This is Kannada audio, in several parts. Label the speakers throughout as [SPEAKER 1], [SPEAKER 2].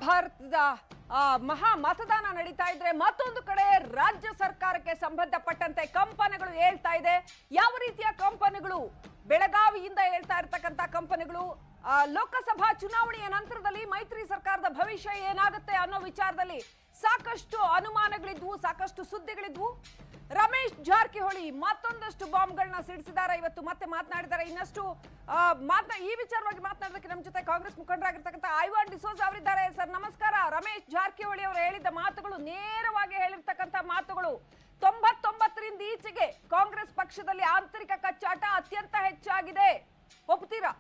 [SPEAKER 1] ಭಾರತದ ಆ, ಮಹಾ ಮತದಾನ ನಡೀತಾ ಇದ್ರೆ ಮತ್ತೊಂದು ಕಡೆ ರಾಜ್ಯ ಸರ್ಕಾರಕ್ಕೆ ಸಂಬಂಧಪಟ್ಟಂತೆ ಕಂಪನಿಗಳು ಹೇಳ್ತಾ ಇದೆ ಯಾವ ರೀತಿಯ ಕಂಪನಿಗಳು ಬೆಳಗಾವಿಯಿಂದ ಹೇಳ್ತಾ ಇರ್ತಕ್ಕಂಥ ಕಂಪನಿಗಳು ಆ, ಲೋಕಸಭಾ ಚುನಾವಣೆಯ ನಂತರದಲ್ಲಿ ಮೈತ್ರಿ ಸರ್ಕಾರದ ಭವಿಷ್ಯ ಏನಾಗುತ್ತೆ ಅನ್ನೋ ವಿಚಾರದಲ್ಲಿ ಸಾಕಷ್ಟು ಅನುಮಾನಗಳಿದ್ವು ಸಾಕಷ್ಟು ಸುದ್ದಿಗಳಿದ್ವು ರಮೇಶ್ ಜಾರಕಿಹೊಳಿ ಮತ್ತೊಂದಷ್ಟು ಬಾಂಬ್ಗಳನ್ನ ಸಿಡಿಸಿದ್ದಾರೆ ಇವತ್ತು ಮತ್ತೆ ಮಾತನಾಡಿದ್ದಾರೆ ಇನ್ನಷ್ಟು ಆ, ಮಾತ್ನಾ ಈ ವಿಚಾರವಾಗಿ ಮಾತನಾಡೋದಕ್ಕೆ ನಮ್ಮ ಜೊತೆ ಕಾಂಗ್ರೆಸ್ ಮುಖಂಡರಾಗಿರ್ತಕ್ಕಂಥ ಐವಾನ್ ಡಿಸೋಜ್ ಅವರಿದ್ದಾರೆ ಸರ್ ನಮಸ್ಕಾರ ರಮೇಶ್ ಜಾರಕಿಹೊಳಿ ಅವರು ಹೇಳಿದ ಮಾತುಗಳು ನೇರವಾಗಿ ಹೇಳಿರ್ತಕ್ಕಂಥ ಮಾತುಗಳು ತೊಂಬತ್ತೊಂಬತ್ತರಿಂದ ಈಚೆಗೆ ಕಾಂಗ್ರೆಸ್ ಪಕ್ಷದಲ್ಲಿ ಆಂತರಿಕ ಕಚ್ಚಾಟ ಅತ್ಯಂತ ಹೆಚ್ಚಾಗಿದೆ ಒಪ್ತೀರಾ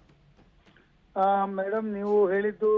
[SPEAKER 2] ಮೇಡಮ್ ನೀವು ಹೇಳಿದ್ದು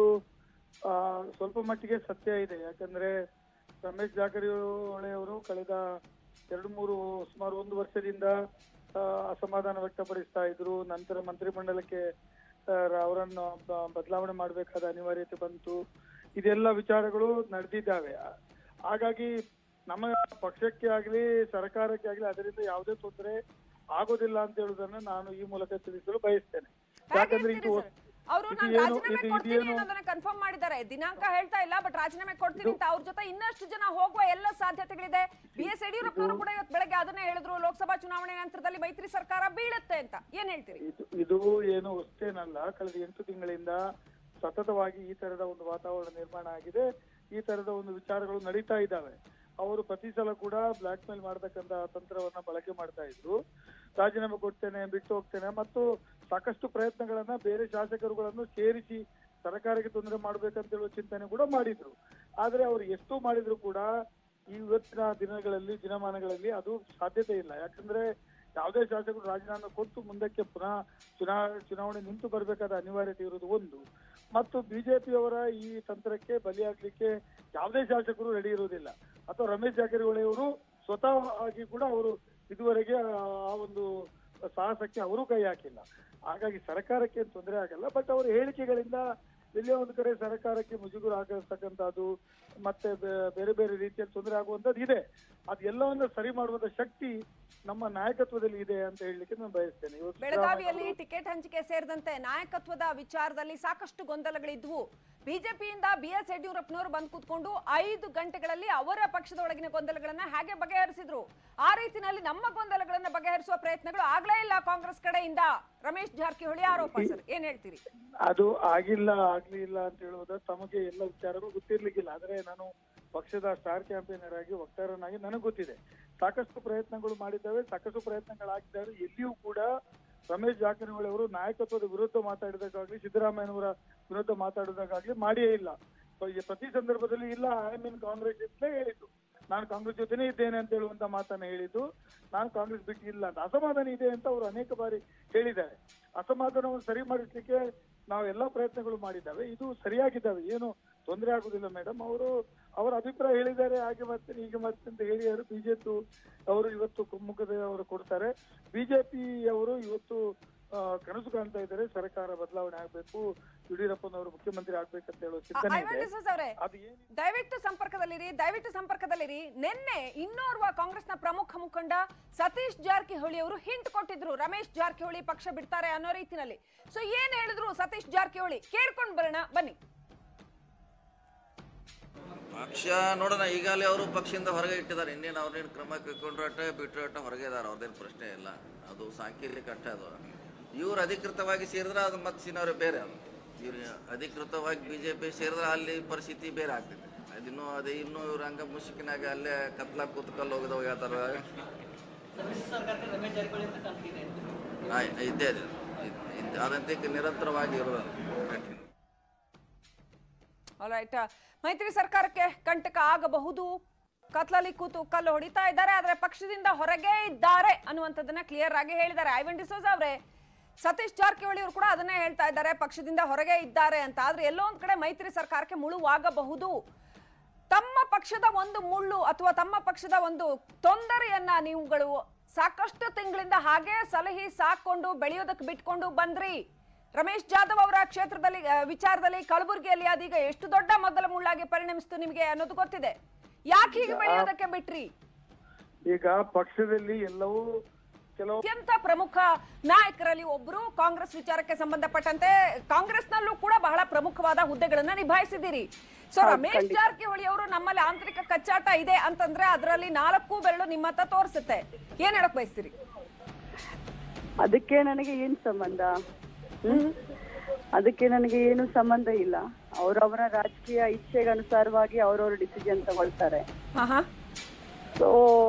[SPEAKER 2] ಆ, ಸ್ವಲ್ಪ ಮಟ್ಟಿಗೆ ಸತ್ಯ ಇದೆ ಯಾಕಂದ್ರೆ ರಮೇಶ್ ಜಾರಕಿಹೊಳಿ ಅವರು ಕಳೆದ ಎರಡು ಮೂರು ಸುಮಾರು ಒಂದು ವರ್ಷದಿಂದ ಆ, ಅಸಮಾಧಾನ ವ್ಯಕ್ತಪಡಿಸ್ತಾ ಇದ್ರು ನಂತರ ಮಂತ್ರಿಮಂಡಲಕ್ಕೆ ಆ, ಅವರನ್ನು ಬ- ಬದಲಾವಣೆ ಮಾಡಬೇಕಾದ ಅನಿವಾರ್ಯತೆ ಬಂತು ಇದೆಲ್ಲ ವಿಚಾರಗಳು ನಡೆದಿದ್ದಾವೆ ಹಾಗಾಗಿ ನಮ್ಮ ಪಕ್ಷಕ್ಕೆ ಆಗಲಿ ಸರ್ಕಾರಕ್ಕೆ ಆಗಲಿ ಅದರಿಂದ ಯಾವುದೇ ತೊಂದರೆ ಆಗೋದಿಲ್ಲ ಅಂತ ಹೇಳುವುದನ್ನ ನಾನು ಈ ಮೂಲಕ ತಿಳಿಸಲು ಬಯಸ್ತೇನೆ ಯಾಕಂದ್ರೆ ಇದು
[SPEAKER 1] ಅವರು
[SPEAKER 2] ಇದು
[SPEAKER 1] ನಾನು
[SPEAKER 2] ಏನು-
[SPEAKER 1] ರಾಜೀನಾಮೆ
[SPEAKER 2] ಇದು-
[SPEAKER 1] ಕೊಡ್ತೀನಿ
[SPEAKER 2] ಇದೇನು-
[SPEAKER 1] ಅನ್ನೋದನ್ನ ಕನ್ಫರ್ಮ್ ಮಾಡಿದ್ದಾರೆ ದಿನಾಂಕ ಹೇಳ್ತಾ ಇಲ್ಲ ಬಟ್ ರಾಜೀನಾಮೆ ಕೊಡ್ತೀನಿ ಅಂತ ಅವ್ರ ಜೊತೆ ಇನ್ನಷ್ಟು ಜನ ಹೋಗುವ ಎಲ್ಲ ಸಾಧ್ಯತೆಗಳಿದೆ ಬಿ ಎಸ್ ಯಡಿಯೂರಪ್ಪನವರು ಕೂಡ ಇವತ್ತು ಬೆಳಗ್ಗೆ ಅದನ್ನೇ ಹೇಳಿದ್ರು ಲೋಕಸಭಾ ಚುನಾವಣೆ ನಂತರದಲ್ಲಿ ಮೈತ್ರಿ ಸರ್ಕಾರ ಬೀಳುತ್ತೆ ಅಂತ ಏನ್ ಹೇಳ್ತೀರಿ
[SPEAKER 2] ಇದು ಇದು ಏನು ಹೊಸ್ತೇನಲ್ಲ ಕಳೆದ ಎಂಟು ತಿಂಗಳಿಂದ ಸತತವಾಗಿ ಈ ತರದ ಒಂದು ವಾತಾವರಣ ನಿರ್ಮಾಣ ಆಗಿದೆ ಈ ತರದ ಒಂದು ವಿಚಾರಗಳು ನಡೀತಾ ಇದ್ದಾವೆ ಅವರು ಪ್ರತಿ ಸಲ ಕೂಡ ಬ್ಲಾಕ್ ಮೇಲ್ ಮಾಡತಕ್ಕಂತ ತಂತ್ರವನ್ನ ಬಳಕೆ ಮಾಡ್ತಾ ಇದ್ರು ರಾಜೀನಾಮೆ ಕೊಡ್ತೇನೆ ಬಿಟ್ಟು ಹೋಗ್ತೇನೆ ಮತ್ತು ಸಾಕಷ್ಟು ಪ್ರಯತ್ನಗಳನ್ನ ಬೇರೆ ಶಾಸಕರುಗಳನ್ನು ಸೇರಿಸಿ ಸರ್ಕಾರಕ್ಕೆ ತೊಂದರೆ ಮಾಡ್ಬೇಕಂತ ಹೇಳುವ ಚಿಂತನೆ ಕೂಡ ಮಾಡಿದ್ರು ಆದ್ರೆ ಅವರು ಎಷ್ಟು ಮಾಡಿದ್ರು ಕೂಡ ಈ ಇವತ್ತಿನ ದಿನಗಳಲ್ಲಿ ದಿನಮಾನಗಳಲ್ಲಿ ಅದು ಸಾಧ್ಯತೆ ಇಲ್ಲ ಯಾಕಂದ್ರೆ ಯಾವುದೇ ಶಾಸಕರು ರಾಜೀನಾಮೆ ಕೊಟ್ಟು ಮುಂದಕ್ಕೆ ಪುನಃ ಚುನಾ ಚುನಾವಣೆ ನಿಂತು ಬರಬೇಕಾದ ಅನಿವಾರ್ಯತೆ ಇರುವುದು ಒಂದು ಮತ್ತು ಬಿಜೆಪಿಯವರ ಈ ತಂತ್ರಕ್ಕೆ ಬಲಿಯಾಗ್ಲಿಕ್ಕೆ ಯಾವುದೇ ಶಾಸಕರು ರೆಡಿ ಇರುವುದಿಲ್ಲ ಅಥವಾ ರಮೇಶ್ ಜಾರಕಿಹೊಳಿ ಅವರು ಸ್ವತಃ ಆಗಿ ಕೂಡ ಅವರು ಇದುವರೆಗೆ ಆ ಒಂದು ಸಾಹಸಕ್ಕೆ ಅವರು ಕೈ ಹಾಕಿಲ್ಲ ಹಾಗಾಗಿ ಸರ್ಕಾರಕ್ಕೆ ಏನ್ ತೊಂದರೆ ಆಗಲ್ಲ ಬಟ್ ಅವರ ಹೇಳಿಕೆಗಳಿಂದ ಎಲ್ಲೇ ಒಂದು ಕಡೆ ಸರ್ಕಾರಕ್ಕೆ ಮುಜುಗರ ಆಗಿರ್ತಕ್ಕಂಥದ್ದು ಮತ್ತೆ ಬೇ- ಬೇರೆ ಬೇರೆ ರೀತಿಯಲ್ಲಿ ತೊಂದರೆ ಆಗುವಂತದ್ದು ಇದೆ ಅದೆಲ್ಲವನ್ನ ಸರಿ ಮಾಡುವಂತ ಶಕ್ತಿ ನಮ್ಮ ನಾಯಕತ್ವದಲ್ಲಿ ಇದೆ ಅಂತ ಹೇಳಲಿಕ್ಕೆ ನಾನು ಬಯಸ್ತೇನೆ ಇವತ್ತು
[SPEAKER 1] ಬೆಳಗಾವಿಯಲ್ಲಿ ಟಿಕೆಟ್ ಹಂಚಿಕೆ ಸೇರಿದಂತೆ ನಾಯಕತ್ವದ ವಿಚಾರದಲ್ಲಿ ಸಾಕಷ್ಟು ಗೊಂದಲಗಳಿದ್ವು ಬಿಜೆಪಿಯಿಂದ ಬಿ ಎಸ್ ಯಡಿಯೂರಪ್ಪನವರು ಬಂದು ಕೂತ್ಕೊಂಡು ಐದು ಗಂಟೆಗಳಲ್ಲಿ ಅವರ ಪಕ್ಷದ ಒಳಗಿನ ಗೊಂದಲಗಳನ್ನ ಹೇಗೆ ಬಗೆಹರಿಸಿದ್ರು ಆ ರೀತಿನಲ್ಲಿ ನಮ್ಮ ಗೊಂದಲಗಳನ್ನ ಬಗೆಹರಿಸುವ ಪ್ರಯತ್ನಗಳು ಆಗ್ಲೇ ಇಲ್ಲ ಕಾಂಗ್ರೆಸ್ ಕಡೆಯಿಂದ ರಮೇಶ್ ಜಾರಕಿಹೊಳಿ ಆರೋಪ ಸರ್ ಏನ್ ಹೇಳ್ತೀರಿ
[SPEAKER 2] ಅದು ಆಗಿಲ್ಲ ಆಗ್ಲಿಲ್ಲ ಅಂತ ಹೇಳುವುದ ತಮಗೆ ಎಲ್ಲ ವಿಚಾರಗಳು ಗೊತ್ತಿರ್ಲಿಕ್ಕಿಲ್ಲ ಆದ್ರೆ ನಾನು ಪಕ್ಷದ ಸ್ಟಾರ್ ಕ್ಯಾಂಪೇನರ್ ಆಗಿ ವಕ್ತಾರನಾಗಿ ನನಗೆ ಗೊತ್ತಿದೆ ಸಾಕಷ್ಟು ಪ್ರಯತ್ನಗಳು ಮಾಡಿದ್ದಾವೆ ಸಾಕಷ್ಟು ಪ್ರಯತ್ನಗಳಾಗಿದ್ದಾವೆ ಎಲ್ಲಿಯೂ ಕೂಡ ರಮೇಶ್ ಜಾರಕಿಹೊಳಿ ಅವರು ನಾಯಕತ್ವದ ವಿರುದ್ಧ ಮಾತಾಡಿದಾಗಲಿ ಸಿದ್ದರಾಮಯ್ಯನವರ ವಿರುದ್ಧ ಮಾತಾಡಿದಾಗಲಿ ಮಾಡಿಯೇ ಇಲ್ಲ ಸೊ ಈ ಪ್ರತಿ ಸಂದರ್ಭದಲ್ಲಿ ಇಲ್ಲ ಐ ಮೀನ್ ಕಾಂಗ್ರೆಸ್ ಅಂತಲೇ ಹೇಳಿದ್ದು ನಾನು ಕಾಂಗ್ರೆಸ್ ಜೊತೆನೇ ಇದ್ದೇನೆ ಅಂತ ಹೇಳುವಂತ ಮಾತನ್ನ ಹೇಳಿದ್ದು ನಾನು ಕಾಂಗ್ರೆಸ್ ಬಿಟ್ಟಿಲ್ಲ ಅಂತ ಅಸಮಾಧಾನ ಇದೆ ಅಂತ ಅವರು ಅನೇಕ ಬಾರಿ ಹೇಳಿದ್ದಾರೆ ಅಸಮಾಧಾನವನ್ನು ಸರಿ ಮಾಡಿಸ್ಲಿಕ್ಕೆ ನಾವು ಎಲ್ಲಾ ಪ್ರಯತ್ನಗಳು ಮಾಡಿದ್ದಾವೆ ಇದು ಸರಿಯಾಗಿದ್ದಾವೆ ಏನು ತೊಂದರೆ ಆಗುದಿಲ್ಲ ಮೇಡಮ್ ಅವರು ಅವರ ಅಭಿಪ್ರಾಯ ಹೇಳಿದ್ದಾರೆ ಹಾಗೆ ಮಾಡ್ತೇನೆ ಹೀಗೆ ಮಾಡ್ತೇನೆ ಅಂತ ಹೇಳಿ ಅವರು ಬಿಜೆಪಿ ಅವರು ಇವತ್ತು ಕುಮ್ಮುಖದ ಅವರು ಕೊಡ್ತಾರೆ ಬಿಜೆಪಿ ಅವರು ಇವತ್ತು ಆ, ಕನಸು ಕಾಣ್ತಾ ಇದ್ದಾರೆ ಸರ್ಕಾರ ಬದಲಾವಣೆ ಆಗ್ಬೇಕು ಯಡಿಯೂರಪ್ಪನವರು ಮುಖ್ಯಮಂತ್ರಿ ಆಗ್ಬೇಕಂತ ಹೇಳುವ ಚಿಂತನೆ
[SPEAKER 1] ಐವನ್
[SPEAKER 2] ಇದೆ
[SPEAKER 1] ಡಿಸೋಜ್ ಅವರೇ
[SPEAKER 2] ಅದು ಏನು
[SPEAKER 1] ದಯವಿಟ್ಟು ಸಂಪರ್ಕದಲ್ಲಿರಿ ದಯವಿಟ್ಟು ಸಂಪರ್ಕದಲ್ಲಿರಿ ನಿನ್ನೆ ಇನ್ನೋರ್ವ ಕಾಂಗ್ರೆಸ್ನ ಪ್ರಮುಖ ಮುಖಂಡ ಸತೀಶ್ ಜಾರಕಿಹೊಳಿ ಅವರು ಹಿಂಟ್ ಕೊಟ್ಟಿದ್ರು ರಮೇಶ್ ಜಾರಕಿಹೊಳಿ ಪಕ್ಷ ಬಿಡ್ತಾರೆ ಅನ್ನೋ ರೀತಿನಲ್ಲಿ ಸೊ ಏನ್ ಹೇಳಿದ್ರು ಸತೀಶ್ ಜಾರಕಿಹೊಳಿ ಕೇಳ್ಕೊಂಡ್ ಬರೋಣ ಬನ್ನಿ
[SPEAKER 3] ಪಕ್ಷ ನೋಡೋಣ ಈಗಾಗಲೇ ಅವರು ಪಕ್ಷದಿಂದ ಹೊರಗೆ ಇಟ್ಟಿದ್ದಾರೆ ಇನ್ನೇನು ಅವ್ರನ್ನೇನು ಕ್ರಮ ಕೈಗೊಂಡ್ರೆ ಅಟ್ಟ ಬಿಟ್ಟರೆ ಅಟ್ಟ ಹೊರಗೆ ಇದ್ದಾರೆ ಅವ್ರದ್ದೇನು ಪ್ರಶ್ನೆ ಇಲ್ಲ ಅದು ಸಾಂಕೇತಿಕ ಅಟ್ಟ ಅದು ಇವ್ರು ಅಧಿಕೃತವಾಗಿ ಸೇರಿದ್ರೆ ಅದು ಮತ್ತೆ ಸಿನವ್ರೆ ಬೇರೆ ಅದು ಇವ್ರು ಅಧಿಕೃತವಾಗಿ ಬಿ ಜೆ ಪಿ ಸೇರಿದ್ರೆ ಅಲ್ಲಿ ಪರಿಸ್ಥಿತಿ ಬೇರೆ ಆಗ್ತೈತೆ ಅದಿನ್ನೂ ಅದೇ ಇನ್ನೂ ಇವ್ರು ಹಂಗ ಮುಸುಕಿನಾಗ ಅಲ್ಲೇ ಕತ್ಲಾಗ ಕೂತ್ಕಲ್ಲಿ ಹೋಗಿದ ಹೋಗ್ಯಾತಾರ ಹಾಂ ಇದ್ದೇ ಇದೆ ಇದ್- ಅದಂತೆ ನಿರಂತರವಾಗಿ ಇರೋದು ಕಂಟಿನ್ಯೂ
[SPEAKER 1] ರೈಟ್ ಮೈತ್ರಿ ಸರ್ಕಾರಕ್ಕೆ ಕಂಟಕ ಆಗಬಹುದು ಕತ್ಲಲ್ಲಿ ಕೂತು ಕಲ್ಲು ಹೊಡಿತಾ ಇದ್ದಾರೆ ಆದ್ರೆ ಪಕ್ಷದಿಂದ ಹೊರಗೆ ಇದ್ದಾರೆ ಅನ್ನುವಂಥದ್ದನ್ನ ಕ್ಲಿಯರ್ ಆಗಿ ಹೇಳಿದ್ದಾರೆ ಐವನ್ ಡಿಸೋಜ್ ಅವರೇ ಸತೀಶ್ ಜಾರಕಿಹೊಳಿ ಅವರು ಕೂಡ ಅದನ್ನೇ ಹೇಳ್ತಾ ಇದ್ದಾರೆ ಪಕ್ಷದಿಂದ ಹೊರಗೆ ಇದ್ದಾರೆ ಅಂತ ಆದ್ರೆ ಎಲ್ಲೋ ಒಂದ್ ಕಡೆ ಮೈತ್ರಿ ಸರ್ಕಾರಕ್ಕೆ ಮುಳುವಾಗಬಹುದು ತಮ್ಮ ಪಕ್ಷದ ಒಂದು ಮುಳ್ಳು ಅಥವಾ ತಮ್ಮ ಪಕ್ಷದ ಒಂದು ತೊಂದರೆಯನ್ನ ನೀವುಗಳು ಸಾಕಷ್ಟು ತಿಂಗಳಿಂದ ಹಾಗೆ ಸಲಹಿ ಸಾಕೊಂಡು ಬೆಳೆಯೋದಕ್ಕೆ ಬಿಟ್ಕೊಂಡು ಬಂದ್ರಿ ರಮೇಶ್ ಜಾಧವ್ ಅವರ ಕ್ಷೇತ್ರದಲ್ಲಿ ಆ, ವಿಚಾರದಲ್ಲಿ ಕಲಬುರಗಿಯಲ್ಲಿ ಅದೀಗ ಎಷ್ಟು ದೊಡ್ಡ ಮೊದಲ ಮುಳ್ಳಾಗಿ ಪರಿಣಮಿಸ್ತು ನಿಮಗೆ ಅನ್ನೋದು ಗೊತ್ತಿದೆ ಯಾಕೆ ಹೀಗೆ ಬೆಳೆಯೋದಕ್ಕೆ ಬಿಟ್ರಿ
[SPEAKER 2] ಈಗ ಪಕ್ಷದಲ್ಲಿ ಎಲ್ಲವೂ ಕೆಲವು
[SPEAKER 1] ಅತ್ಯಂತ ಪ್ರಮುಖ ನಾಯಕರಲ್ಲಿ ಒಬ್ರು ಕಾಂಗ್ರೆಸ್ ವಿಚಾರಕ್ಕೆ ಸಂಬಂಧಪಟ್ಟಂತೆ ಕಾಂಗ್ರೆಸ್ನಲ್ಲೂ ಕೂಡ ಬಹಳ ಪ್ರಮುಖವಾದ ಹುದ್ದೆಗಳನ್ನ ನಿಭಾಯಿಸಿದ್ದೀರಿ ಸೊ ರಮೇಶ್ ಜಾರಕಿಹೊಳಿ ಅವರು ನಮ್ಮಲ್ಲಿ ಆಂತರಿಕ ಕಚ್ಚಾಟ ಇದೆ ಅಂತಂದ್ರೆ ಅದರಲ್ಲಿ ನಾಲ್ಕು ಬೆರಳು ನಿಮ್ಮತ್ತ ತೋರಿಸುತ್ತೆ ಏನ್ ಹೇಳಕ್ ಬಯಸ್ತೀರಿ
[SPEAKER 4] ಅದಕ್ಕೆ ನನಗೆ ಏನ್ ಸಂಬಂಧ ಹ್ಮ್? ಅದಕ್ಕೆ ನನಗೆ ಏನು ಸಂಬಂಧ ಇಲ್ಲ ಅವರವರ ರಾಜಕೀಯ ಇಚ್ಛೆಗೆ ಅನುಸಾರವಾಗಿ ಅವರವ್ರ ಡಿಸಿಷನ್ ತಗೊಳ್ತಾರೆ
[SPEAKER 1] ಹಾ ಹಾ
[SPEAKER 4] ಸೊ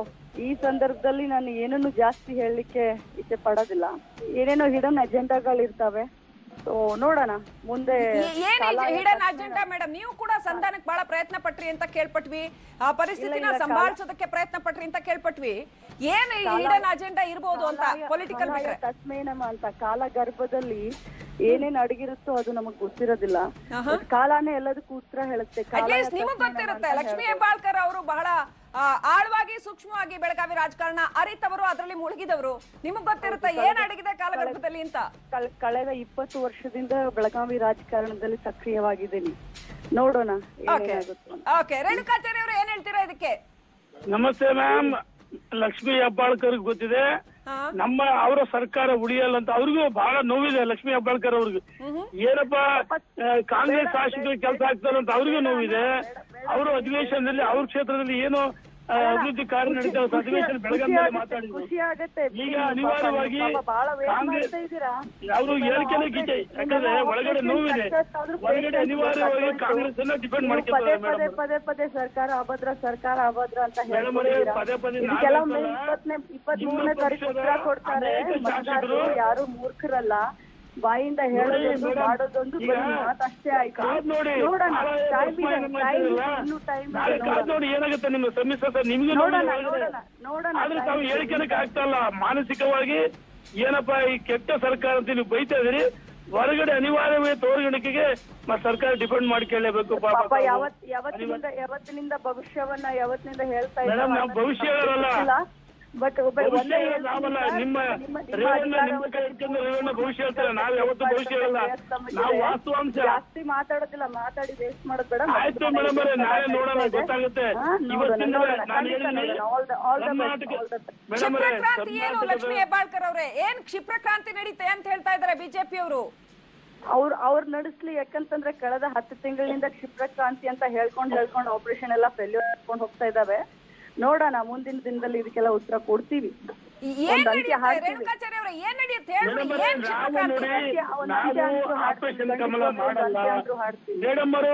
[SPEAKER 4] ಈ ಸಂದರ್ಭದಲ್ಲಿ ನಾನು ಏನನ್ನು ಜಾಸ್ತಿ ಹೇಳಲಿಕ್ಕೆ ಇಚ್ಛೆ ಪಡೋದಿಲ್ಲ ಏನೇನೋ ಹಿಡನ್ ಅಜೆಂಡಾಗಳಿರ್ತವೆ ಸೊ ನೋಡೋಣ ಮುಂದೆ
[SPEAKER 1] ಏ- ಏನ್
[SPEAKER 4] ಕಾಲ
[SPEAKER 1] ಹಿಡನ್ ಅಜೆಂಡಾ ಮೇಡಮ್ ನೀವು ಕೂಡ ಸಂಧಾನಕ್ಕೆ ಬಹಳ ಪ್ರಯತ್ನ ಪಟ್ರಿ ಅಂತ ಕೇಳ್ಪಟ್ವಿ ಆ ಪರಿಸ್ಥಿತಿನ ಸಂಭಾಳಿಸೋದಕ್ಕೆ ಪ್ರಯತ್ನ ಪಟ್ರಿ ಅಂತ ಕೇಳ್ಪಟ್ವಿ ಏನ್ ಹಿಡನ್ ಅಜೆಂಡಾ ಇರ್ಬೋದು ಅಂತ ಪೊಲಿಟಿಕಲ್
[SPEAKER 4] ಕಾಲಾಯ ತಸ್ಮೇನಮ ಅಂತ ಕಾಲ ಗರ್ಭದಲ್ಲಿ ಏನೇನ್ ಅಡಗಿರುತ್ತೋ ಅದು ನಮಗ್ ಗೊತ್ತಿರೋದಿಲ್ಲ ಬಟ್ ಕಾಲಾನೇ ಎಲ್ಲದಕ್ಕೂ ಉತ್ತರ ಹೇಳುತ್ತೆ ಕಾಲಾಯ
[SPEAKER 1] ಅಟ್ಲೀಸ್ಟ್ ನಿಮಗ್
[SPEAKER 4] ತಸ್ಮೇನಮ
[SPEAKER 1] ಗೊತ್ತಿರುತ್ತೆ
[SPEAKER 4] ಅಂತ
[SPEAKER 1] ಲಕ್ಷ್ಮೀ ಹೆಬ್ಬಾಳ್ಕರ್ ಅವರು ಬಹಳ ಆ, ಆಳವಾಗಿ ಸೂಕ್ಷ್ಮವಾಗಿ ಬೆಳಗಾವಿ ರಾಜಕಾರಣ ಅರಿತವರು ಅದರಲ್ಲಿ ಮುಳುಗಿದವರು ನಿಮಗ್ ಗೊತ್ತಿರುತ್ತೆ ಏನ್ ಅಡಗಿದೆ ಕಾಲಗರ್ಭದಲ್ಲಿ ಅಂತ
[SPEAKER 4] ಕಳ್- ಕಳೆದ ಇಪ್ಪತ್ತು ವರ್ಷದಿಂದ ಬೆಳಗಾವಿ ರಾಜಕಾರಣದಲ್ಲಿ ಸಕ್ರಿಯವಾಗಿದ್ದೀನಿ ನೋಡೋಣ
[SPEAKER 1] ಓಕೆ
[SPEAKER 4] ಏನೇನಾಗುತ್ತೋ ಅಂತ.
[SPEAKER 1] ಓಕೆ ರೇಣುಕಾಚಾರ್ಯ ಅವರು ಏನ್ ಹೇಳ್ತೀರಾ ಇದಕ್ಕೆ
[SPEAKER 5] ನಮಸ್ತೆ ಮ್ಯಾಮ್ ಲಕ್ಷ್ಮೀ ಹೆಬ್ಬಾಳ್ಕರ್ ಗೊತ್ತಿದೆ
[SPEAKER 1] ಹಾ
[SPEAKER 5] ನಮ್ಮ ಅವರ ಸರ್ಕಾರ ಉಳಿಯಲ್ಲ ಅಂತ ಅವ್ರಿಗೂ ಬಹಳ ನೋವಿದೆ ಲಕ್ಷ್ಮೀ ಹೆಬ್ಬಾಳ್ಕರ್ ಅವ್ರಿಗೆ ಏನಪ್ಪ ಆ, ಕಾಂಗ್ರೆಸ್ ಶಾಸಕರಿಗೆ ಕೆಲಸ ಆಗ್ತಾರೆ ಅಂತ ಅವ್ರಿಗೂ ನೋವಿದೆ ಅವರು ಅಧಿವೇಶನದಲ್ಲಿ ಅವ್ರ ಕ್ಷೇತ್ರದಲ್ಲಿ ಏನು ಆ, ಅಭಿವೃದ್ಧಿ ಕಾರ್ಯ ನಡೀತಾ ಇರುತ್ತೆ ಅಧಿವೇಶನ ಬೆಳಗಾವಿಯಲ್ಲಿ ಮಾತಾಡಿದ್ರು
[SPEAKER 4] ಖುಷಿ ಆಗತ್ತೆ
[SPEAKER 5] ಈಗ ಅನಿವಾರ್ಯವಾಗಿ
[SPEAKER 4] ಪಾಪ ಬಹಳ ವೇಟ್
[SPEAKER 5] ಕಾಂಗ್ರೆಸ್
[SPEAKER 4] ಮಾಡ್ತಾ ಇದ್ದೀರಾ
[SPEAKER 5] ಅವರು ಹೇಳಿಕೆನೇ ಗೀಚೆ ಯಾಕಂದ್ರೆ ಒಳಗಡೆ ನೋವಿದೆ ಒಳಗಡೆ ಅನಿವಾರ್ಯವಾಗಿ ಕಾಂಗ್ರೆಸ್ ಅನ್ನ ಡಿಪೆಂಡ್
[SPEAKER 4] ನೀವು ಪದೇ
[SPEAKER 5] ಮಾಡ್ಕೊತಾರೆ
[SPEAKER 4] ಪದೇ
[SPEAKER 5] ಮೇಡಮ್
[SPEAKER 4] ಪದೇ ಪದೇ ಸರ್ಕಾರ ಅಭದ್ರ ಸರ್ಕಾರ ಅಭದ್ರ ಅಂತ
[SPEAKER 5] ಮೇಡಮ್ ಅವರೇ,
[SPEAKER 4] ಹೇಳ್ಕೊಂಡಿದ್ದೀರಾ
[SPEAKER 5] ಪದೇ ಪದೇ ನಾವೇ
[SPEAKER 4] ಇದಕ್ಕೆಲ್ಲ
[SPEAKER 5] ಅಲ್ಲ.
[SPEAKER 4] ಇಪ್ಪತ್ತನೇ ಇಪ್ಪತ್ತ್ ಮೂರನೇ
[SPEAKER 5] ನಿಮ್ಮ
[SPEAKER 4] ತಾರೀಕು
[SPEAKER 5] ಪಕ್ಷದ
[SPEAKER 4] ಉತ್ತರ ಕೊಡ್ತಾರೆ
[SPEAKER 5] ಅನೇಕ
[SPEAKER 4] ಮತದಾರರು
[SPEAKER 5] ಶಾಸಕರು
[SPEAKER 4] ಯಾರು ಮೂರ್ಖರಲ್ಲ ಬಾಯಿಂದ ಹೇಳೋದೊಂದು
[SPEAKER 5] ಮೇಡಮ್,
[SPEAKER 4] ಮಾಡೋದೊಂದು
[SPEAKER 5] ಈಗ
[SPEAKER 4] ಬರೀ ಮಾತಷ್ಟೇ ಆಯ್ತು
[SPEAKER 5] ಕಾದ್ ನೋಡಿ
[SPEAKER 4] ನೋಡೋಣ
[SPEAKER 5] ಆಳಯ
[SPEAKER 4] ಟೈಮ್
[SPEAKER 5] ಉಸ್ಮಾನ್
[SPEAKER 4] ಇದೆ
[SPEAKER 5] ನಮ್ಮ
[SPEAKER 4] ಟೈಮ್
[SPEAKER 5] ಇದ್ರಲ್ಲ,
[SPEAKER 4] ಇನ್ನೂ ಟೈಮ್
[SPEAKER 5] ನಾಳೆ ಕಾದ್ ನೋಡಿ ಏನಾಗುತ್ತೆ ನಿಮ್ಮ ಸಮ್ಮಿಶ್ರ ನಿಮ್ಗೆ
[SPEAKER 4] ನೋಡೋಣ
[SPEAKER 5] ನೋವಿದೆ ಒಳಗಡೆ.
[SPEAKER 4] ನೋಡೋಣ ನೋಡೋಣ
[SPEAKER 5] ಆದ್ರೆ
[SPEAKER 4] time
[SPEAKER 5] ತಾವು
[SPEAKER 4] ಇದೆ.
[SPEAKER 5] ಹೇಳಿಕೆನಕ್ಕೆ ಆಗ್ತಾ ಇಲ್ಲ ಮಾನಸಿಕವಾಗಿ ಏನಪ್ಪಾ ಈ ಕೆಟ್ಟ ಸರ್ಕಾರ ಅಂತ ನೀವು ಬೈತಾ ಇದೀರಿ ಹೊರಗಡೆ ಅನಿವಾರ್ಯವೇ ತೋರ್ಗಣಿಕೆಗೆ ಮತ್ತೆ ಸರ್ಕಾರ ಡಿಪೆಂಡ್ ಮಾಡ್ಕೊಳ್ಳೇಬೇಕು ಪಾಪ
[SPEAKER 4] ಪಾಪ
[SPEAKER 5] ತಾವು.
[SPEAKER 4] ಯಾವತ್ ಯಾವತ್ತಿನಿಂದ ಯಾವತ್ತಿನಿಂದ ಭವಿಷ್ಯವನ್ನ ಯಾವತ್ತಿನಿಂದ ಹೇಳ್ತಾ
[SPEAKER 5] ಮೇಡಮ್, ನಾವು ಭವಿಷ್ಯ ಹೇಳಲ್ಲ.
[SPEAKER 4] ಬಟ್
[SPEAKER 5] ಭವಿಷ್ಯ ಹೇಳೋದು ನಾವಲ್ಲ ನಿಮ್ಮ ರೇವಣ್ಣ ನಿಮ್ಮ ಕೈ ಇಟ್ಕೊಂಡು ರೇವಣ್ಣ ಭವಿಷ್ಯ ಹೇಳ್ತಾರೆ ನಾವು ಯಾವತ್ತೂ ಭವಿಷ್ಯ ಹೇಳಲ್ಲ ನಾವು ವಾಸ್ತವಾಂಶ
[SPEAKER 4] ಜಾಸ್ತಿ ಮಾತಾಡೋದಿಲ್ಲ ಮಾತಾಡಿ ವೇಸ್ಟ್ ಮಾಡೋದ್ ಬೇಡ
[SPEAKER 5] ಆಯ್ತು ಮೇಡಮ್ ಅವರೇ ನಾಳೆ ನೋಡೋಣ ಗೊತ್ತಾಗುತ್ತೆ ಇವತ್ತಿಂದ ನಾನು ಹೇಳಿದ್ದೀನಿ ಕರ್ನಾಟಕ ಮೇಡಮ್ ಅವರೇ
[SPEAKER 1] ಕ್ಷಿಪ್ರಕ್ರಾಂತಿ ಏನು ಲಕ್ಷ್ಮೀ
[SPEAKER 5] ಕರ್ನಾಟಕದ
[SPEAKER 1] ಹೆಬ್ಬಾಳ್ಕರ್ ಅವರೇ ಏನ್ ಕ್ಷಿಪ್ರಕ್ರಾಂತಿ ನಡೀತೆ ಅಂತ ಹೇಳ್ತಾ ಇದಾರೆ ಬಿಜೆಪಿ ಅವರು
[SPEAKER 4] ಅವ್ರು ಅವ್ರು ನಡೆಸ್ಲಿ ಯಾಕಂತಂದ್ರೆ ಕಳೆದ ಹತ್ತು ತಿಂಗಳಿಂದ ಕ್ಷಿಪ್ರಕ್ರಾಂತಿ ಅಂತ ಹೇಳ್ಕೊಂಡ್ ಹೇಳ್ಕೊಂಡು ಆಪರೇಷನ್ ಎಲ್ಲ ಫೇಲ್ಯೂರ್ ಮಾಡ್ಕೊಂಡು ಹೋಗ್ತಾ ಇದಾವೆ ನೋಡೋಣ ಮುಂದಿನ ದಿನದಲ್ಲಿ ಇದಕ್ಕೆಲ್ಲ ಉತ್ತರ ಕೊಡ್ತೀವಿ
[SPEAKER 1] ಏನ್
[SPEAKER 4] ಒಂದ್ ಅಂತ್ಯ
[SPEAKER 1] ನಡೆಯುತ್ತೆ
[SPEAKER 4] ಹಾಡ್ತೀವಿ.
[SPEAKER 1] ರೇಣುಕಾಚಾರ್ಯ ಅವರೇ ಏನ್ ನಡೆಯುತ್ತೆ ಹೇಳ್ಬಿಡಿ
[SPEAKER 5] ಮೇಡಮ್ ಅವರೇ,
[SPEAKER 1] ಏನ್
[SPEAKER 5] ನಾವು
[SPEAKER 1] ಕ್ಷಿಪ್ರಕ್ರಾಂತಿ
[SPEAKER 5] ನೋಡಿ
[SPEAKER 4] ಒಂದು
[SPEAKER 5] ನಾವು
[SPEAKER 4] ಅಂತ್ಯ ಅಂತೂ ಹಾಡ್ತೀವಿ.
[SPEAKER 5] ಆಪರೇಷನ್ ಕಮಲ
[SPEAKER 4] ಖಂಡಿತವಾಗ್ಲೂ ಒಂದು
[SPEAKER 5] ಮಾಡಲ್ಲ
[SPEAKER 4] ಅಂತ್ಯ ಅಂತೂ ಹಾಡ್ತೀವಿ.
[SPEAKER 5] ಮೇಡಮ್ ಅವರು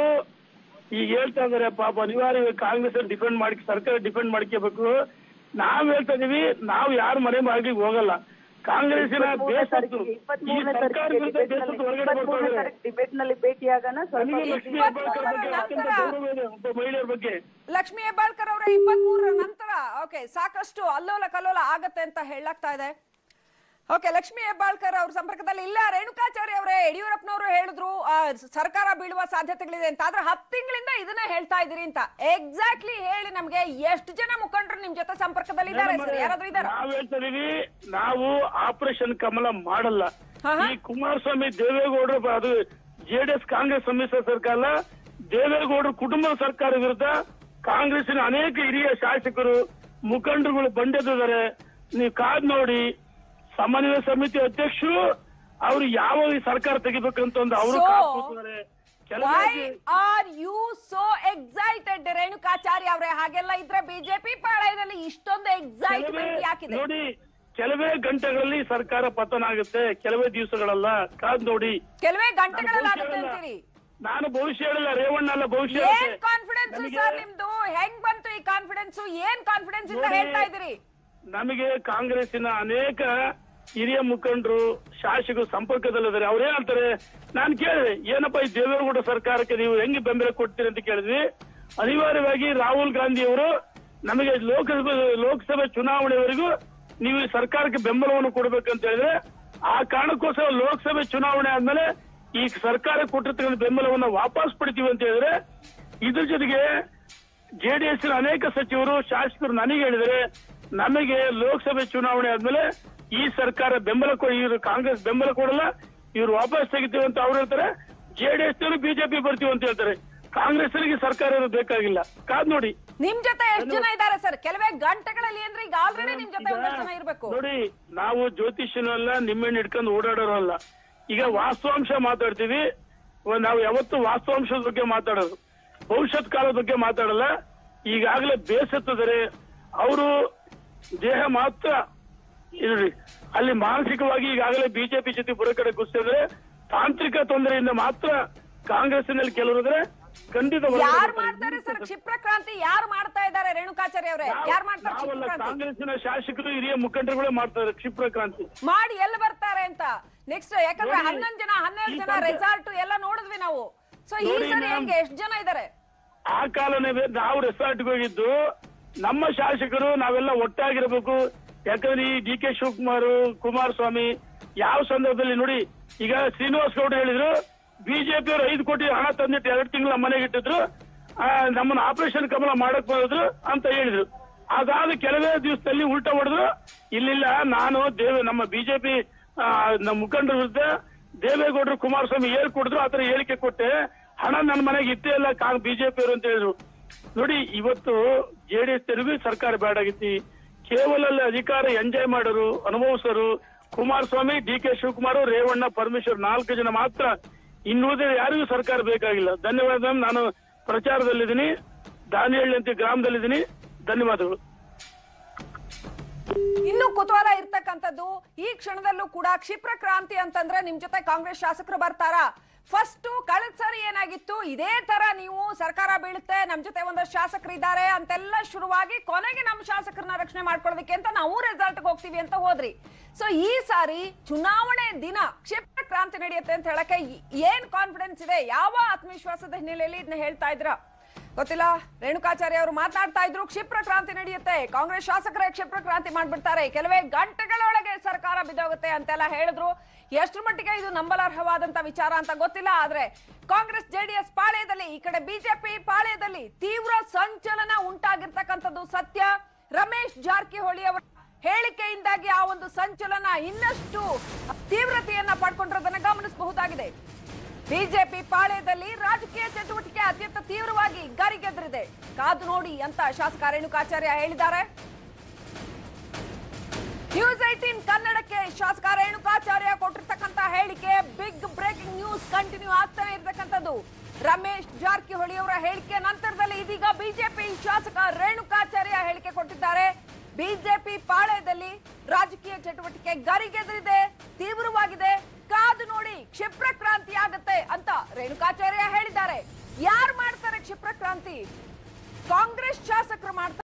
[SPEAKER 5] ಈಗ ಹೇಳ್ತಾ ಇದಾರೆ ಪಾಪ ಅನಿವಾರ್ಯ ಕಾಂಗ್ರೆಸ್ ಡಿಪೆಂಡ್ ಮಾಡಿ ಸರ್ಕಾರ ಡಿಪೆಂಡ್ ಮಾಡ್ಕೋಬೇಕು ನಾವ್ ಹೇಳ್ತಾ ಇದೀವಿ ನಾವು ಯಾರ ಮನೆ ಬಾಗಿಲಿಗೆ ಹೋಗಲ್ಲ ಕಾಂಗ್ರೆಸ್ಸಿನ ಬೇಸತ್ತು ಈ ಸರ್ಕಾರ ವಿರುದ್ಧ ಬೇಸತ್ತು ಹೊರಗಡೆ ಬರ್ತಾ ಇದ್ದಾರೆ
[SPEAKER 4] ಡಿಬೇಟ್ ನಲ್ಲಿ ಭೇಟಿಯಾಗೋಣ ಸ್ವಲ್ಪ
[SPEAKER 5] ನನಗೆ ಲಕ್ಷ್ಮೀ ಹೆಬ್ಬಾಳ್ಕರ್ ಬಗ್ಗೆ ಅತ್ಯಂತ ಗೌರವ ಇದೆ ಒಬ್ಬ ಮಹಿಳೆಯರ ಬಗ್ಗೆ
[SPEAKER 1] ಲಕ್ಷ್ಮೀ ಹೆಬ್ಬಾಳ್ಕರ್ ಅವರ ಇಪ್ಪತ್ತ್ ಮೂರರ ನಂತರ ಓಕೆ ಸಾಕಷ್ಟು ಅಲ್ಲೋಲ ಕಲ್ಲೋಲ ಆಗತ್ತೆ ಅಂತ ಹೇಳಲಾಗ್ತಾ ಇದೆ ಓಕೆ ಲಕ್ಷ್ಮೀ ಹೆಬ್ಬಾಳ್ಕರ್ ಅವ್ರ ಸಂಪರ್ಕದಲ್ಲಿ ಇಲ್ಲ ರೇಣುಕಾಚಾರ್ಯ ಅವರೇ ಯಡಿಯೂರಪ್ಪನವರು ಹೇಳಿದ್ರು ಆ, ಸರ್ಕಾರ ಬೀಳುವ ಸಾಧ್ಯತೆಗಳಿದೆ ಅಂತ ಆದ್ರೆ ಹತ್ತು ತಿಂಗಳಿಂದ ಇದನ್ನ ಹೇಳ್ತಾ ಇದೀರಿ ಅಂತ ಎಕ್ಸಾಕ್ಟ್ಲಿ ಹೇಳಿ ನಮ್ಗೆ ಎಷ್ಟು ಜನ ಮುಖಂಡರು ನಿಮ್ ಜೊತೆ ಸಂಪರ್ಕದಲ್ಲಿ ಇದ್ದಾರೆ ಸರ್ ಯಾರಾದ್ರೂ ಇದಾರ
[SPEAKER 5] ನಾವ್ ಹೇಳ್ತಾ ಇದೀವಿ ನಾವು ಆಪರೇಷನ್ ಕಮಲ ಮಾಡಲ್ಲ
[SPEAKER 1] ಹಾ, ಹಾ.
[SPEAKER 5] ಈ ಕುಮಾರಸ್ವಾಮಿ ದೇವೇಗೌಡರು ಬ- ಅದು ಜೆಡಿಎಸ್ ಕಾಂಗ್ರೆಸ್ ಸಮ್ಮಿಶ್ರ ಸರ್ಕಾರ ದೇವೇಗೌಡರ ಕುಟುಂಬದ ಸರ್ಕಾರ ವಿರುದ್ಧ ಕಾಂಗ್ರೆಸ್ಸಿನ ಅನೇಕ ಹಿರಿಯ ಶಾಸಕರು ಮುಖಂಡರುಗಳು ಬಂಡೆದಿದ್ದಾರೆ ನೀವು ಕಾದ್ ನೋಡಿ ಸಮನ್ವಯ ಸಮಿತಿ ಅಧ್ಯಕ್ಷರು ಅವ್ರು ಯಾವ ಈ ಸರ್ಕಾರ ತೆಗಿಬೇಕಂತ ಒಂದು ಅವರು
[SPEAKER 1] So,
[SPEAKER 5] ಕಾದ್ ಕೂತಿದ್ದಾರೆ. ಕೆಲವೇ
[SPEAKER 1] why are you so excited Renukacharya ಅವರೇ ಹಾಗೆಲ್ಲ ಇದ್ರೆ ಬಿಜೆಪಿ ಪಾಳಯದಲ್ಲಿ ಇಷ್ಟೊಂದು ಎಕ್ಸೈಟ್ಮೆಂಟ್
[SPEAKER 5] ಕೆಲವೇ-
[SPEAKER 1] ಯಾಕಿದೆ
[SPEAKER 5] ನೋಡಿ ಕೆಲವೇ ಗಂಟೆಗಳಲ್ಲಿ ಸರ್ಕಾರ ಪತನ ಆಗುತ್ತೆ ಕೆಲವೇ ದಿವಸಗಳಲ್ಲ ಕಾದ್ ನೋಡಿ
[SPEAKER 1] ಕೆಲವೇ ಗಂಟೆಗಳಲ್ಲಿ
[SPEAKER 5] ನಾನು
[SPEAKER 1] ಆಗುತ್ತೆ
[SPEAKER 5] ಭವಿಷ್ಯ
[SPEAKER 1] ಅಂತೀರಿ
[SPEAKER 5] ನಾನು ಭವಿಷ್ಯ ಹೇಳಿಲ್ಲ ರೇವಣ್ಣ ಅಲ್ಲ ಭವಿಷ್ಯ
[SPEAKER 1] ಏನ್
[SPEAKER 5] ಹೇಳುತ್ತೆ.
[SPEAKER 1] ಕಾನ್ಫಿಡೆನ್ಸ್
[SPEAKER 5] ನಮಗೆ-
[SPEAKER 1] ಸರ್ ನಿಮ್ದು ಹೆಂಗ್ ಬಂತು ಈ ಕಾನ್ಫಿಡೆನ್ಸ್ ಏನ್ ಕಾನ್ಫಿಡೆನ್ಸ್ ಇಂದ
[SPEAKER 5] ನೋಡಿ,
[SPEAKER 1] ಹೇಳ್ತಾ ಇದೀರಿ
[SPEAKER 5] ನಮಗೆ ಕಾಂಗ್ರೆಸ್ಸಿನ ಅನೇಕ ಹಿರಿಯ ಮುಖಂಡರು ಶಾಸಕರು ಸಂಪರ್ಕದಲ್ಲಿದ್ದಾರೆ ಅವ್ರು ಏನ್ ಹೇಳ್ತಾರೆ ನಾನು ಕೇಳಿದೆ ಏನಪ್ಪ ಈ ದೇವೇಗೌಡ ಸರ್ಕಾರಕ್ಕೆ ನೀವು ಹೆಂಗೆ ಬೆಂಬಲ ಕೊಡ್ತೀರಿ ಅಂತ ಕೇಳಿದ್ವಿ ಅನಿವಾರ್ಯವಾಗಿ ರಾಹುಲ್ ಗಾಂಧಿ ಅವರು ನಮಗೆ ಲೋಕಸಭೆ ಲೋಕಸಭೆ ಚುನಾವಣೆವರೆಗೂ ನೀವು ಈ ಸರ್ಕಾರಕ್ಕೆ ಬೆಂಬಲವನ್ನು ಕೊಡ್ಬೇಕಂತ ಹೇಳಿದ್ರೆ ಆ ಕಾರಣಕ್ಕೋಸ್ಕರ ಲೋಕಸಭೆ ಚುನಾವಣೆ ಆದ್ಮೇಲೆ ಈ ಸರ್ಕಾರ ಕೊಟ್ಟಿರ್ತಕ್ಕಂಥ ಬೆಂಬಲವನ್ನ ವಾಪಸ್ ಪಡಿತೀವಿ ಅಂತ ಹೇಳಿದ್ರೆ ಇದ್ರ ಜೊತೆಗೆ ಜೆಡಿಎಸ್ ಅನೇಕ ಸಚಿವರು ಶಾಸಕರು ನನಗೆ ಹೇಳಿದರೆ ನಮಗೆ ಲೋಕಸಭೆ ಚುನಾವಣೆ ಆದ್ಮೇಲೆ ಈ ಸರ್ಕಾರ ಬೆಂಬಲ ಕೊಡಿ ಇವರು ಕಾಂಗ್ರೆಸ್ ಬೆಂಬಲ ಕೊಡಲ್ಲ ಇವ್ರು ವಾಪಸ್ ತೆಗಿತೀವಿ ಅಂತ ಅವ್ರು ಹೇಳ್ತಾರೆ ಜೆಡಿಎಸ್ ಬಿಜೆಪಿ ಬರ್ತೀವಿ ಅಂತ ಹೇಳ್ತಾರೆ ಕಾಂಗ್ರೆಸ್ಸಿಗೆ ಸರ್ಕಾರ ಇರೋದು ಬೇಕಾಗಿಲ್ಲ ಕಾದ್ ನೋಡಿ
[SPEAKER 1] ನಿಮ್ ಜೊತೆ ಎಷ್ಟು ಜನ ಇದ್ದಾರೆ ಸರ್ ಕೆಲವೇ ಗಂಟೆಗಳಲ್ಲಿ ಅಂದ್ರೆ ಈಗ ಆಲ್ರೆಡಿ ನಿಮ್ ಜೊತೆ ಒಂದಷ್ಟು ಜನ ಇರ್ಬೇಕು
[SPEAKER 5] ನೋಡಿ ನಾವು ಜ್ಯೋತಿಷ್ಯನೂ ಅಲ್ಲ ನಿಮ್ಮೆಣ್ಣು ಹಿಡ್ಕೊಂಡು ಓಡಾಡೋರು ಅಲ್ಲ ಈಗ ವಾಸ್ತವಾಂಶ ಮಾತಾಡ್ತೀವಿ ಒಂದ್ ನಾವು ಯಾವತ್ತು ವಾಸ್ತವಾಂಶದ ಬಗ್ಗೆ ಮಾತಾಡೋದು ಭವಿಷ್ಯತ್ ಕಾಲದ ಬಗ್ಗೆ ಮಾತಾಡಲ್ಲ ಈಗಾಗಲೇ ಬೇಸತ್ತಿದ್ದಾರೆ ಅವರು ದೇಹ ಮಾತ್ರ ಇರ್ರಿ ಅಲ್ಲಿ ಮಾನಸಿಕವಾಗಿ ಈಗಾಗಲೇ ಬಿಜೆಪಿ ಜೊತೆ ಬರೋ ಕಡೆ ಗುಸ್ತಿದ್ರೆ ತಾಂತ್ರಿಕ ತೊಂದರೆಯಿಂದ ಮಾತ್ರ ಕಾಂಗ್ರೆಸ್ಸಿನಲ್ಲಿ ಕೆಲವರು ಇದ್ರೆ ಖಂಡಿತ ಹೊರಗಡೆ
[SPEAKER 1] ಯಾರು
[SPEAKER 5] ಬರ್ತಾರೆ.
[SPEAKER 1] ಮಾಡ್ತಾರೆ ಸರ್ ಕ್ಷಿಪ್ರ ಕ್ರಾಂತಿ ಯಾರು ಮಾಡ್ತಾ ಇದ್ದಾರೆ ರೇಣುಕಾಚಾರ್ಯ ಅವರೇ ಯಾರು ಮಾಡ್ತಾರೆ ಕ್ಷಿಪ್ರ
[SPEAKER 5] ನಾವಲ್ಲ
[SPEAKER 1] ಕ್ರಾಂತಿ
[SPEAKER 5] ಕಾಂಗ್ರೆಸ್ಸಿನ ಶಾಸಕರು ಹಿರಿಯ ಮುಖಂಡರುಗಳೇ ಮಾಡ್ತಾರೆ ಕ್ಷಿಪ್ರ ಕ್ರಾಂತಿ
[SPEAKER 1] ಮಾಡಿ ಎಲ್ಲಿ ಬರ್ತಾರೆ ಅಂತ ನೆಕ್ಸ್ಟ್ ಯಾಕಂದ್ರೆ
[SPEAKER 5] ನೋಡಿ,
[SPEAKER 1] ಹನ್ನೊಂದ್ ಜನ ಹನ್ನೆರಡು
[SPEAKER 5] ಈ
[SPEAKER 1] ಜನ
[SPEAKER 5] ಸರ್ಕಾರ-
[SPEAKER 1] ರೆಸಾರ್ಟ್ ಎಲ್ಲ ನೋಡಿದ್ವಿ ನಾವು ಸೊ ಈ
[SPEAKER 5] ನೋಡಿ,
[SPEAKER 1] ಸರಿ
[SPEAKER 5] ma'am.
[SPEAKER 1] ಹೆಂಗೆ ಎಷ್ಟು ಜನ ಇದ್ದಾರೆ
[SPEAKER 5] ಆ ಕಾಲನೇ ಬೇರೆ ನಾವು ರೆಸಾರ್ಟ್ಗೆ ಹೋಗಿದ್ದು ನಮ್ಮ ಶಾಸಕರು ನಾವೆಲ್ಲ ಒಟ್ಟಾಗಿರ್ಬೇಕು ಯಾಕಂದ್ರೆ ಈ ಡಿ ಕೆ ಶಿವಕುಮಾರ್ ಕುಮಾರಸ್ವಾಮಿ ಯಾವ ಸಂದರ್ಭದಲ್ಲಿ ನೋಡಿ ಈಗ ಶ್ರೀನಿವಾಸ್ ಗೌಡ ಹೇಳಿದ್ರು ಬಿಜೆಪಿ ಅವರು ಐದು ಕೋಟಿ ಹಣ ತಂದಿಟ್ಟು ಎರಡು ತಿಂಗಳ ಮನೆಗೆ ಇಟ್ಟಿದ್ರು ಆ, ನಮ್ಮನ್ನ ಆಪರೇಷನ್ ಕಮಲ ಮಾಡಕ್ ಬಂದಿದ್ರು ಅಂತ ಹೇಳಿದ್ರು ಅದಾದ ಕೆಲವೇ ದಿವಸದಲ್ಲಿ ಉಲ್ಟಾ ಹೊಡೆದ್ರು ಇಲ್ಲಿಲ್ಲ ನಾನು ದೇವ ನಮ್ಮ ಬಿಜೆಪಿ ನಮ್ಮ ಮುಖಂಡರ ವಿರುದ್ಧ ದೇವೇಗೌಡರು ಕುಮಾರಸ್ವಾಮಿ ಏರ್ ಕೊಡಿದ್ರು ಆತರ ಹೇಳಿಕೆ ಕೊಟ್ಟೆ ಹಣ ನನ್ನ ಮನೆಗೆ ಇಟ್ಟೇ ಇಲ್ಲ ಬಿಜೆಪಿ ಅವರು ಅಂತ ಹೇಳಿದ್ರು ನೋಡಿ ಇವತ್ತು ಜೆಡಿಎಸ್ ತೆರವಿ ಸರ್ಕಾರ ಬೇಡಾಗಿತ್ತಿ ಕೇವಲ ಅಲ್ಲಿ ಅಧಿಕಾರ ಎಂಜಾಯ್ ಮಾಡೋರು ಅನುಭವಿಸೋರು ಕುಮಾರಸ್ವಾಮಿ ಡಿ ಕೆ ಶಿವಕುಮಾರ್ ರೇವಣ್ಣ ಪರಮೇಶ್ವರ್ ನಾಲ್ಕು ಜನ ಮಾತ್ರ ಇನ್ನುಳಿದ ಯಾರಿಗೂ ಸರ್ಕಾರ ಬೇಕಾಗಿಲ್ಲ ಧನ್ಯವಾದ ನಾನು ಪ್ರಚಾರದಲ್ಲಿದ್ದೀನಿ ದಾನಿಹಳ್ಳಿ ಅಂತ ಗ್ರಾಮದಲ್ಲಿದ್ದೀನಿ ಧನ್ಯವಾದಗಳು
[SPEAKER 1] ಇನ್ನು ಕುತೂಹಲ ಇರ್ತಕ್ಕಂಥದ್ದು ಈ ಕ್ಷಣದಲ್ಲೂ ಕೂಡ ಕ್ಷಿಪ್ರ ಕ್ರಾಂತಿ ಅಂತಂದ್ರೆ ನಿಮ್ ಜೊತೆ ಕಾಂಗ್ರೆಸ್ ಶಾಸಕರು ಬರ್ತಾರಾ ಫಸ್ಟ್ ಕಳೆದ ಸರಿ ಏನಾಗಿತ್ತು ಇದೇ ತರ ನೀವು ಸರ್ಕಾರ ಬೀಳುತ್ತೆ ನಮ್ ಜೊತೆ ಒಂದಷ್ಟು ಶಾಸಕರು ಇದ್ದಾರೆ ಅಂತೆಲ್ಲ ಶುರುವಾಗಿ ಕೊನೆಗೆ ನಮ್ಮ ಶಾಸಕರನ್ನ ರಕ್ಷಣೆ ಮಾಡ್ಕೊಳ್ಳೋದಕ್ಕೆ ಅಂತ ನಾವು ರೆಸಾರ್ಟ್ ಹೋಗ್ತೀವಿ ಅಂತ ಹೋದ್ರಿ ಸೊ ಈ ಸಾರಿ ಚುನಾವಣೆ ದಿನ ಕ್ಷಿಪ್ರ ಕ್ರಾಂತಿ ನಡೆಯುತ್ತೆ ಅಂತ ಹೇಳಕ್ಕೆ ಏನ್ ಕಾನ್ಫಿಡೆನ್ಸ್ ಇದೆ ಯಾವ ಆತ್ಮವಿಶ್ವಾಸದ ಹಿನ್ನೆಲೆಯಲ್ಲಿ ಇದನ್ನ ಹೇಳ್ತಾ ಇದ್ರ ಗೊತ್ತಿಲ್ಲ ರೇಣುಕಾಚಾರ್ಯ ಅವರು ಮಾತನಾಡ್ತಾ ಇದ್ರು ಕ್ಷಿಪ್ರ ಕ್ರಾಂತಿ ನಡೆಯುತ್ತೆ ಕಾಂಗ್ರೆಸ್ ಶಾಸಕರೇ ಕ್ಷಿಪ್ರ ಕ್ರಾಂತಿ ಮಾಡ್ಬಿಡ್ತಾರೆ ಕೆಲವೇ ಗಂಟೆಗಳೊಳಗೆ ಸರ್ಕಾರ ಬಿದ್ದೋಗುತ್ತೆ ಅಂತೆಲ್ಲ ಹೇಳಿದ್ರು ಎಷ್ಟರ ಮಟ್ಟಿಗೆ ಇದು ನಂಬಲಾರ್ಹವಾದಂತ ವಿಚಾರ ಅಂತ ಗೊತ್ತಿಲ್ಲ ಆದ್ರೆ ಕಾಂಗ್ರೆಸ್ ಜೆಡಿಎಸ್ ಪಾಳ್ಯದಲ್ಲಿ ಈ ಕಡೆ ಬಿಜೆಪಿ ಪಾಳ್ಯದಲ್ಲಿ ತೀವ್ರ ಸಂಚಲನ ಉಂಟಾಗಿರ್ತಕ್ಕಂಥದ್ದು ಸತ್ಯ ರಮೇಶ್ ಜಾರಕಿಹೊಳಿ ಅವರ ಹೇಳಿಕೆಯಿಂದಾಗಿ ಆ ಒಂದು ಸಂಚಲನ ಇನ್ನಷ್ಟು ತೀವ್ರತೆಯನ್ನ ಪಡ್ಕೊಂಡಿರೋದನ್ನ ಗಮನಿಸಬಹುದಾಗಿದೆ ಬಿಜೆಪಿ ಪಾಳ್ಯದಲ್ಲಿ ರಾಜಕೀಯ ಚಟುವಟಿಕೆ ಅತ್ಯಂತ ತೀವ್ರವಾಗಿ ಗರಿಗೆದರಿದೆ ಕಾದು ನೋಡಿ ಅಂತ ಶಾಸಕ ರೇಣುಕಾಚಾರ್ಯ ಹೇಳಿದ್ದಾರೆ ನ್ಯೂಸ್ ಏಟೀನ್ ಕನ್ನಡಕ್ಕೆ ಶಾಸಕ ರೇಣುಕಾಚಾರ್ಯ ಕೊಟ್ಟಿರ್ತಕ್ಕಂತ ಹೇಳಿಕೆ ಬಿಗ್ ಬ್ರೇಕಿಂಗ್ ನ್ಯೂಸ್ ಕಂಟಿನ್ಯೂ ಆಗ್ತಾನೆ ಇರ್ತಕ್ಕಂಥದ್ದು ರಮೇಶ್ ಜಾರಕಿಹೊಳಿ ಅವರ ಹೇಳಿಕೆ ನಂತರದಲ್ಲಿ ಇದೀಗ ಬಿಜೆಪಿ ಶಾಸಕ ರೇಣುಕಾಚಾರ್ಯ ಹೇಳಿಕೆ ಕೊಟ್ಟಿದ್ದಾರೆ ಬಿಜೆಪಿ ಪಾಳ್ಯದಲ್ಲಿ ರಾಜಕೀಯ ಚಟುವಟಿಕೆ ಗರಿಗೆದರಿದೆ ತೀವ್ರವಾಗಿದೆ ಕಾದು ನೋಡಿ ಕ್ಷಿಪ್ರ ಕ್ರಾಂತಿ ಆಗತ್ತೆ ಅಂತ ರೇಣುಕಾಚಾರ್ಯ ಹೇಳಿದ್ದಾರೆ ಯಾರು ಮಾಡ್ತಾರೆ ಕ್ಷಿಪ್ರ ಕ್ರಾಂತಿ ಕಾಂಗ್ರೆಸ್ ಶಾಸಕರು ಮಾಡ್ತಾರೆ